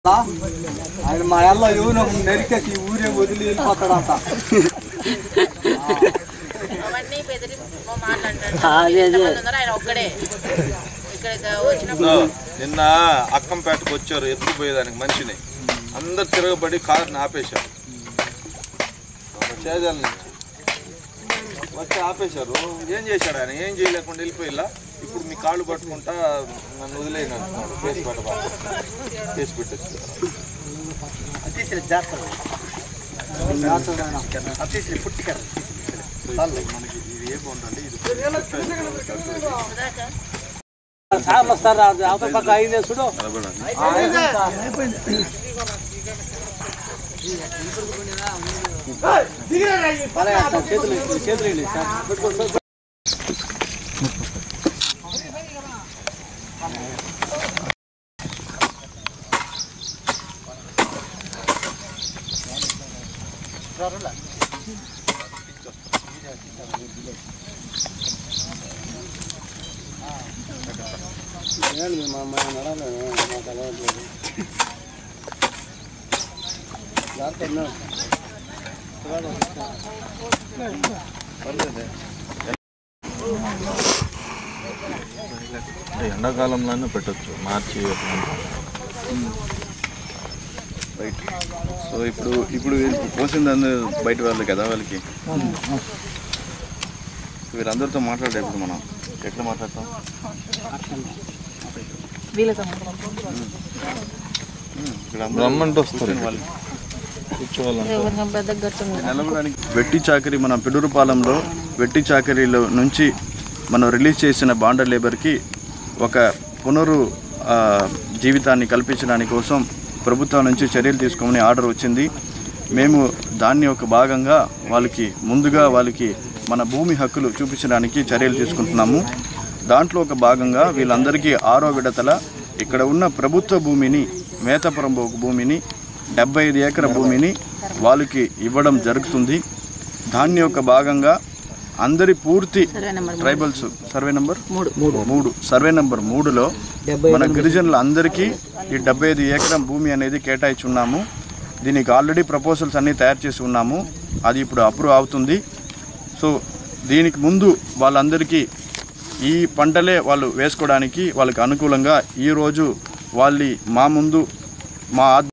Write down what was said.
ఆయన మా ఎల్ల ఎవరు నరికేసి ఊరే వదిలి వెళ్ళిపోతాడంట అవన్నీ బెదిరి మాట్లాడతాడు అదే అదే ఉన్నారు ఆయన ఒక్కడే ఇక్కడ వచ్చినప్పుడు నిన్న అక్కంపేటకు వచ్చారు ఎత్తుకుపోయేదానికి మనిషిని అందరు తిరగబడి కారుని ఆపేశారు చేజాల నుంచి వచ్చి ఆపేశారు ఏం చేశాడు ఆయన ఏం చేయలేకుండా వెళ్ళిపోయిలా ఇప్పుడు మీ కాళ్ళు పట్టుకుంటా నన్ను వదిలేను అంటున్నాడు కేసు పెట్టబా కేసు పెట్టచ్చు మనకి ఇది ఏ బాగుంటుంది ఇది సార్ వస్తారు అవతల పక్క అయిందే చూడు నిలబడండి చేతులు చేతులు వేయండి సార్ పెట్టుకోండి సార్ ఎండాకాలంలోనే పెట్టచ్చు మార్చి రైట్ సో ఇప్పుడు ఇప్పుడు వీళ్ళు పోసింది బయట వాళ్ళు కదా వాళ్ళకి వీళ్ళందరితో మాట్లాడేప్పుడు మనం ఎట్లా మాట్లాడతాం వీళ్ళతో ఉమ్, వీళ్ళందరూ రమ్మంటే వస్తారు కూర్చొని వాళ్ళు కొంచెం పెద్ద గట్టుంది నిలబడడానికి వెట్టి చాకరీ మన పిడురుపాలెంలో వెట్టి చాకరీలో నుంచి మనం రిలీజ్ చేసిన బాండర్ లేబర్కి ఒక పునరు ఆ, జీవితాన్ని కల్పించడానికి కోసం ప్రభుత్వం నుంచి చర్యలు తీసుకోమని ఆర్డర్ వచ్చింది మేము దాన్ని ఒక భాగంగా వాళ్ళకి ముందుగా వాళ్ళకి మన భూమి హక్కులు చూపించడానికి చర్యలు తీసుకుంటున్నాము దాంట్లో ఒక భాగంగా వీళ్ళందరికీ ఆరో విడతల ఇక్కడ ఉన్న ప్రభుత్వ భూమిని మేతపురం భూమిని డెబ్బై ఐదు ఏకర భూమిని వాళ్ళకి ఇవ్వడం జరుగుతుంది దాన్ని ఒక భాగంగా అందరి పూర్తి ట్రైబల్స్ సర్వే నంబర్ మూడు మూడు సర్వే నంబర్ మూడులో మన గిరిజనుల అందరికీ ఈ డెబ్బై ఐదు ఎకరం భూమి అనేది కేటాయించి ఉన్నాము దీనికి ఆల్రెడీ ప్రపోజల్స్ అన్నీ తయారు చేసి ఉన్నాము అది ఇప్పుడు అప్రూవ్ అవుతుంది సో దీనికి ముందు వాళ్ళందరికీ ఈ పంటలే వాళ్ళు వేసుకోవడానికి వాళ్ళకి అనుకూలంగా ఈరోజు వాళ్ళ మా ముందు మా